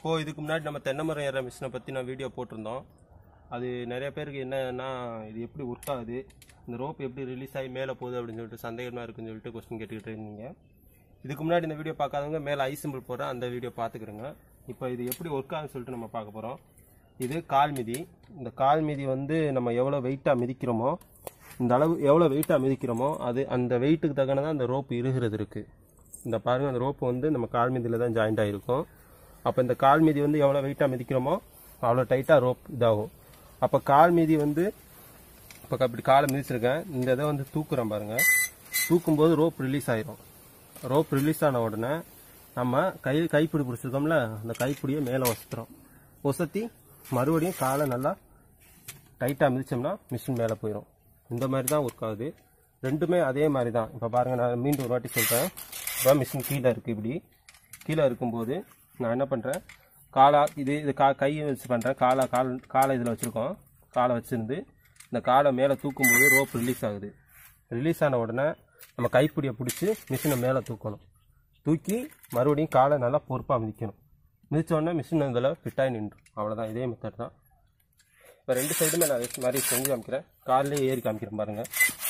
இப்போது இதுக்கு முன்னாடி நம்ம தென்னை மரம் ஏற மிஷினை பற்றி நான் வீடியோ போட்டிருந்தோம் அது நிறைய பேருக்கு என்னன்னா இது எப்படி ஒர்க் ஆகுது இந்த ரோப் எப்படி ரிலீஸ் ஆகி மேலே போகுது அப்படின்னு சொல்லிட்டு சந்தேகமாக இருக்குன்னு சொல்லிட்டு கொஸ்டின் கேட்டுக்கிட்டு இருந்தீங்க இதுக்கு முன்னாடி இந்த வீடியோ பார்க்காதவங்க மேலே ஐ சிம்பிள் போடுறேன் அந்த வீடியோ பார்த்துக்கிறோங்க இப்போ இது எப்படி ஒர்க் ஆகுதுன்னு சொல்லிட்டு நம்ம பார்க்க போகிறோம் இது கால் மிதி இந்த கால் மிதி வந்து நம்ம எவ்வளோ வெயிட்டாக மிதிக்கிறோமோ இந்த அளவு எவ்வளோ வெயிட்டாக மிதிக்கிறோமோ அது அந்த வெயிட்டுக்கு தக்கனதான் அந்த ரோப்பு இருகிறது இருக்குது இந்த பாருங்கள் அந்த ரோப்பு வந்து நம்ம கால் மிதியில் தான் ஜாயிண்ட் ஆகிருக்கும் அப்போ இந்த கால் மிதி வந்து எவ்வளோ வெயிட்டாக மிதிக்கிறோமோ அவ்வளோ டைட்டாக ரோப் இதாகும் அப்போ கால் மிதி வந்து இப்போ அப்படி காலை மிதிச்சிருக்கேன் இந்த இதை வந்து தூக்குறேன் பாருங்கள் தூக்கும்போது ரோப் ரிலீஸ் ஆயிரும் ரோப் ரிலீஸ் ஆன உடனே நம்ம கை கைப்பிடி பிடிச்சிருக்கோம்ல அந்த கைப்பிடியை மேலே வசத்துறோம் ஒசத்தி மறுபடியும் காலை நல்லா டைட்டாக மிதிச்சோம்னா மிஷின் மேலே போயிடும் இந்த மாதிரி தான் ஒர்க் ஆகுது ரெண்டுமே அதே மாதிரி தான் இப்போ பாருங்கள் நான் மீண்டும் ஒரு வாட்டி சொல்கிறேன் இப்போ மிஷின் கீழே இருக்குது இப்படி கீழே இருக்கும்போது நான் என்ன பண்ணுறேன் காலா இது இது கா கையை வச்சு பண்ணுறேன் காலா கால் காலை இதில் வச்சுருக்கோம் காலை வச்சுருந்து இந்த காலை மேலே தூக்கும்போது ரோப் ரிலீஸ் ஆகுது ரிலீஸ் ஆன உடனே நம்ம கைப்பிடியை பிடிச்சி மிஷினை மேலே தூக்கணும் தூக்கி மறுபடியும் காலை நல்லா பொறுப்பாக மிதிக்கணும் மிதிச்ச உடனே மிஷின் இதில் ஃபிட்டாகி நின்று அவ்வளோதான் இதே மெத்தட் தான் இப்போ ரெண்டு சைடுமே நான் அதே மாதிரி செஞ்சு காமிக்கிறேன் காலிலே ஏறி காமிக்கிறேன் பாருங்கள்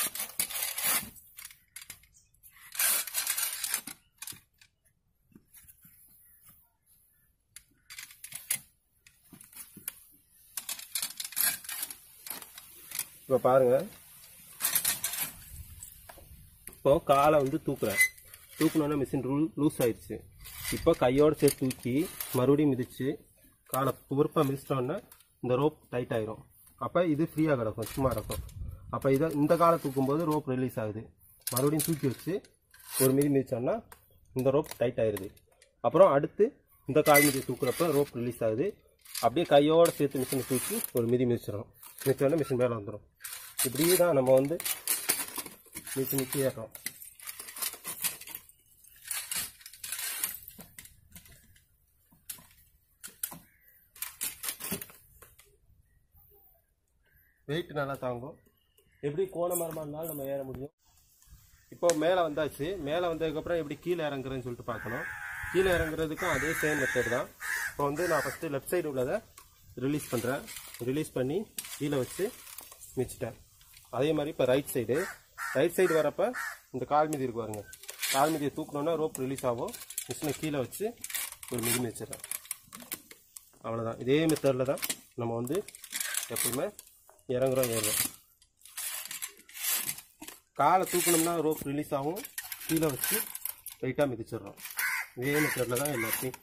இப்போ பாருங்க இப்போ காலை வந்து தூக்குறேன் தூக்குனோடனே மிஷின் ரூ லூஸ் ஆயிடுச்சு இப்போ கையோட சேர்த்து தூக்கி மறுபடியும் மிதிச்சு காலை பொறுப்பாக மிதிச்சிட்டோன்னே இந்த ரோப் டைட் ஆயிரும் அப்போ இது ஃப்ரீயாக கிடக்கும் சும்மா இருக்கும் அப்போ இதை இந்த காலை தூக்கும்போது ரோப் ரிலீஸ் ஆகுது மறுபடியும் தூக்கி வச்சு ஒரு மிதி மிதிச்சோன்னா இந்த ரோப் டைட் ஆயிருது அப்புறம் அடுத்து இந்த கால் மிதி தூக்குறப்ப ரோப் ரிலீஸ் ஆகுது அப்படியே கையோட சேர்த்து மிஷினை தூக்கி ஒரு மிதி மிதிச்சிடணும் மிதிச்சோடனே மிஷின் மேலே வந்துடும் இப்படியே தான் நம்ம வந்து மிதிச்சு மிதிச்சு ஏறோம் வெயிட் நல்லா தாங்கும் எப்படி கோண மரமாக இருந்தாலும் நம்ம ஏற முடியும் இப்போ மேலே வந்தாச்சு மேலே வந்ததுக்கப்புறம் எப்படி கீழே இறங்குறதுன்னு சொல்லிட்டு பார்க்கணும் கீழே இறங்குறதுக்கும் அதே சேம் மெத்தட் தான் இப்போ வந்து நான் ஃபஸ்ட்டு லெஃப்ட் சைடு உள்ளதை ரிலீஸ் பண்ணுறேன் ரிலீஸ் பண்ணி கீழே வச்சு மிச்சிட்டேன் அதே மாதிரி இப்போ ரைட் சைடு ரைட் சைடு வரப்போ இந்த கால் மீதி இருக்கு பாருங்க கால் மீதியை தூக்கணுன்னா ரோப் ரிலீஸ் ஆகும் மிஷினை கீழே வச்சு ஒரு மிதி மிதிச்சிடறேன் அவ்வளோதான் இதே மெத்தடில் தான் நம்ம வந்து எப்பவுமே இறங்குறோம் ஏறுறோம் காலை தூக்கணும்னா ரோப் ரிலீஸ் ஆகும் கீழே வச்சு லைட்டாக மிதிச்சிடுறோம் இதே மெத்தடில் தான் எல்லாத்தையும்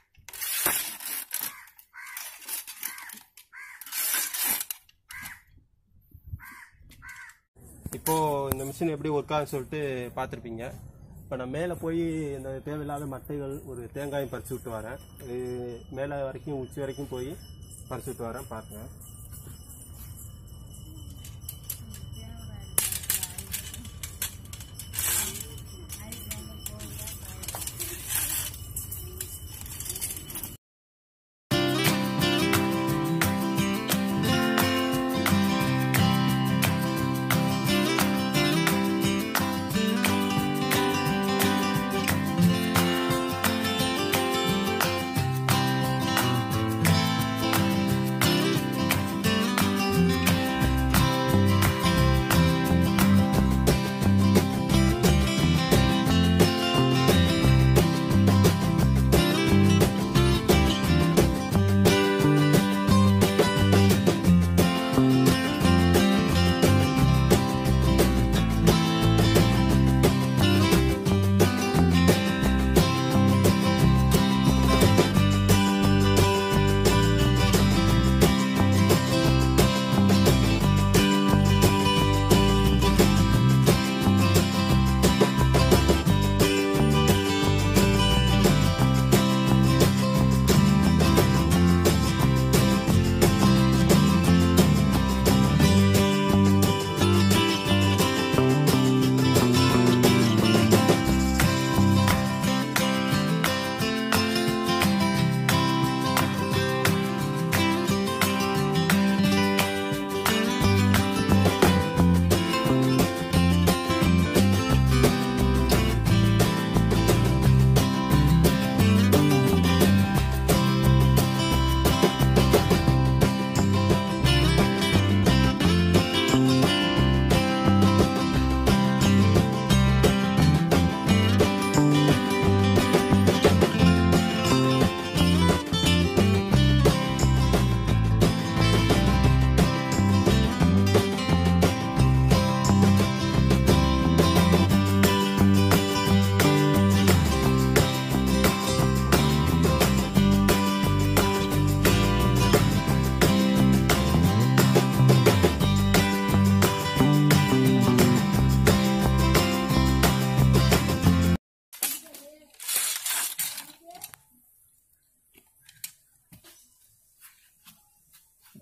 இப்போது இந்த மிஷின் எப்படி ஒர்க் ஆகுன்னு சொல்லிட்டு பார்த்துருப்பீங்க இப்போ நான் மேலே போய் இந்த தேவையில்லாத மட்டைகள் ஒரு தேங்காயும் பறிச்சு விட்டு வரேன் இது மேலே வரைக்கும் உச்சி வரைக்கும் போய் பறிச்சு விட்டு வரேன் பாருங்க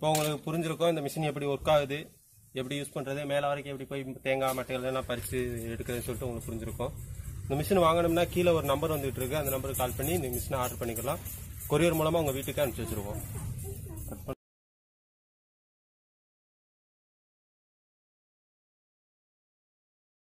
இப்போ உங்களுக்கு புரிஞ்சிருக்கும் இந்த மிஷின் எப்படி ஒர்க் ஆகுது எப்படி யூஸ் பண்ணுறது மேலே வரைக்கும் எப்படி போய் தேங்காய் மட்டைகள் எல்லாம் பறித்து எடுக்கிறதுன்னு சொல்லிட்டு உங்களுக்கு புரிஞ்சிருக்கும் இந்த மிஷின் வாங்கணும்னா கீழே ஒரு நம்பர் வந்துட்டு இருக்கு அந்த நம்பருக்கு கால் பண்ணி இந்த மிஷினை ஆர்டர் பண்ணிக்கலாம் கொரியர் மூலமாக உங்கள் வீட்டுக்கு அனுப்பிச்சி வச்சிருக்கோம்